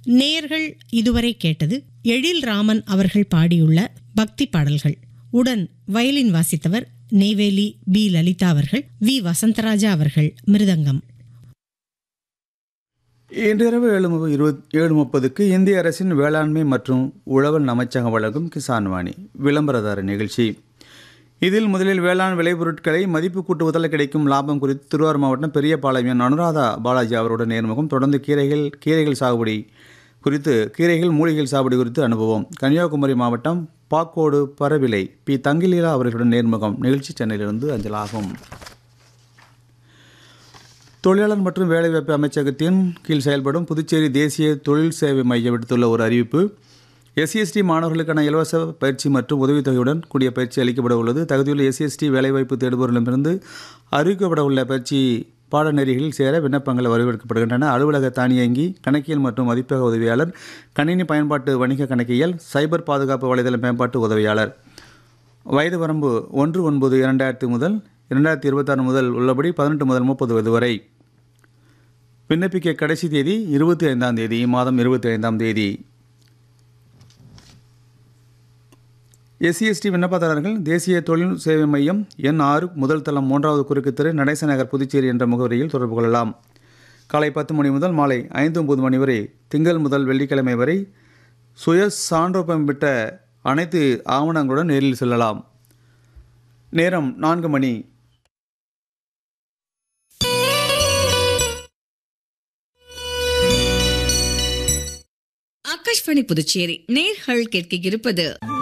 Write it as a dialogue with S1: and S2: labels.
S1: நேயர்கள் இதுவரை கேட்டது எழில் ராமன் அவர்கள் பாடியுள்ள பக்தி பாடல்கள் உடன் வயலின் வாசித்தவர் நெய்வேலி பி லலிதா அவர்கள் வி வசந்தராஜா அவர்கள் மிருதங்கம்
S2: இன்றிரவு ஏழு மு- இருபத் ஏழு முப்பதுக்கு இந்திய அரசின் வேளாண்மை மற்றும் உழவன் அமைச்சகம் வழங்கும் கிசான் வாணி விளம்பரதார நிகழ்ச்சி இதில் முதலில் வேளாண் விளைபொருட்களை மதிப்பு கூட்டுவதில் கிடைக்கும் லாபம் குறித்து திருவாரூர் மாவட்டம் பெரியபாளையம் அனுராதா பாலாஜி அவருடன் நேர்முகம் தொடர்ந்து கீரைகள் கீரைகள் சாகுபடி குறித்து கீரைகள் மூலிகைகள் சாகுபடி குறித்து அனுபவம் கன்னியாகுமரி மாவட்டம் பாக்கோடு பரவிலை பி தங்கிலீலா அவர்களுடன் நேர்முகம் நிகழ்ச்சி சென்னையிலிருந்து அஞ்சலாகும் தொழிலாளர் மற்றும் வேலைவாய்ப்பு அமைச்சகத்தின் கீழ் செயல்படும் புதுச்சேரி தேசிய தொழில் சேவை மையம் விடுத்துள்ள ஒரு அறிவிப்பு எஸ்சிஎஸ்டி மாணவர்களுக்கான இலவச பயிற்சி மற்றும் உதவித்தொகையுடன் கூடிய பயிற்சி அளிக்கப்பட உள்ளது தகுதியுள்ள எஸ்சிஎஸ்டி வேலைவாய்ப்பு தேடுபவர்களிடமிருந்து அறிவிக்கப்பட உள்ள பயிற்சி பாடநெறிகளில் சேர விண்ணப்பங்கள் வரவேற்கப்படுகின்றன அலுவலக தானியங்கி கணக்கியல் மற்றும் மதிப்பக உதவியாளர் கணினி பயன்பாட்டு வணிக கணக்கியல் சைபர் பாதுகாப்பு வலைதள மேம்பாட்டு உதவியாளர் வயது வரம்பு ஒன்று ஒன்பது இரண்டாயிரத்தி முதல் இரண்டாயிரத்தி இருபத்தாறு முதல் உள்ளபடி பதினெட்டு முதல் முப்பது வயது வரை விண்ணப்பிக்க கடைசி தேதி இருபத்தி ஐந்தாம் தேதி இம்மாதம் இருபத்தி ஐந்தாம் தேதி எஸ்சிஎஸ்டி விண்ணப்பதாரர்கள் தேசிய தொழில் சேவை மையம் எண் ஆறு முதல் தளம் மூன்றாவது குறுக்கு தெரு நடேச நகர் புதுச்சேரி என்ற முகவரியில் தொடர்பு கொள்ளலாம் காலை பத்து மணி முதல் மாலை ஐந்து ஒன்பது மணி வரை திங்கள் முதல் வெள்ளிக்கிழமை வரை சுய சான்றொப்பம் விட்ட அனைத்து ஆவணங்களுடன் நேரில் செல்லலாம் நேரம் நான்கு மணி
S3: ஆகாஷ்வாணி புதுச்சேரி நேர்கள் கேட்க இருப்பது